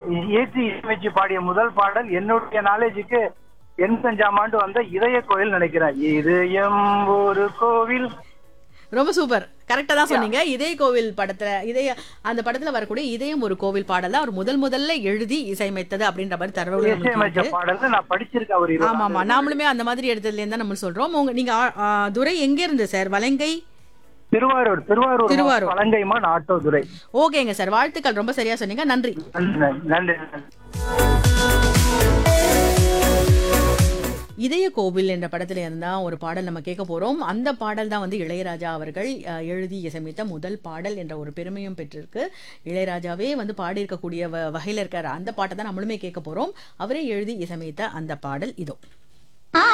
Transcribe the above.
இயற்றி இசையமைச்சு பாடிய முதல் பாடல் என்னுடைய நாலேஜுக்கு எண்பத்தஞ்சாம் ஆண்டு வந்த இதய கோயில் நினைக்கிறேன் இதயம் ஒரு கோவில் ரொம்ப சூப்பர் கரெக்டா தான் சொன்னீங்க இதய கோவில் படத்துல இதய அந்த படத்துல வரக்கூடிய இதயம் ஒரு கோவில் பாடல் தான் அவர் முதல் முதல்ல எழுதி இசையமைத்தது அப்படின்ற மாதிரி தரவு இசையமைச்ச பாடல் நான் படிச்சிருக்கேன் அவர் இருபது ஆமா ஆமா நாமளுமே அந்த மாதிரி இடத்துல இருந்தா நம்ம சொல்றோம் உங்க நீங்க ஆ, ஆ, துரை எங்க இருந்து சார் வலங்கை திருவாரூர் திருவாரூர் திருவாரூர். பழங்கைமான் ஆட்டோ துறை ஓகேங்க சார் வாழ்த்துக்கள் ரொம்ப சரியா சொன்னீங்க நன்றி நன்றி நன்றி இதய கோவில் என்ற படத்துல இருந்தா ஒரு பாடல் நம்ம கேட்க போறோம் அந்த பாடல் தான் வந்து இளையராஜா அவர்கள் அஹ், எழுதி இசையமைத்த முதல் பாடல் என்ற ஒரு பெருமையும் பெற்றிருக்கு இளையராஜாவே வந்து பாடியிருக்கக்கூடிய வ- வகையில இருக்கிற அந்த பாட்டை தான் நம்மளுமே கேட்க போறோம் அவரே எழுதி இசையமைத்த அந்த பாடல் இதோ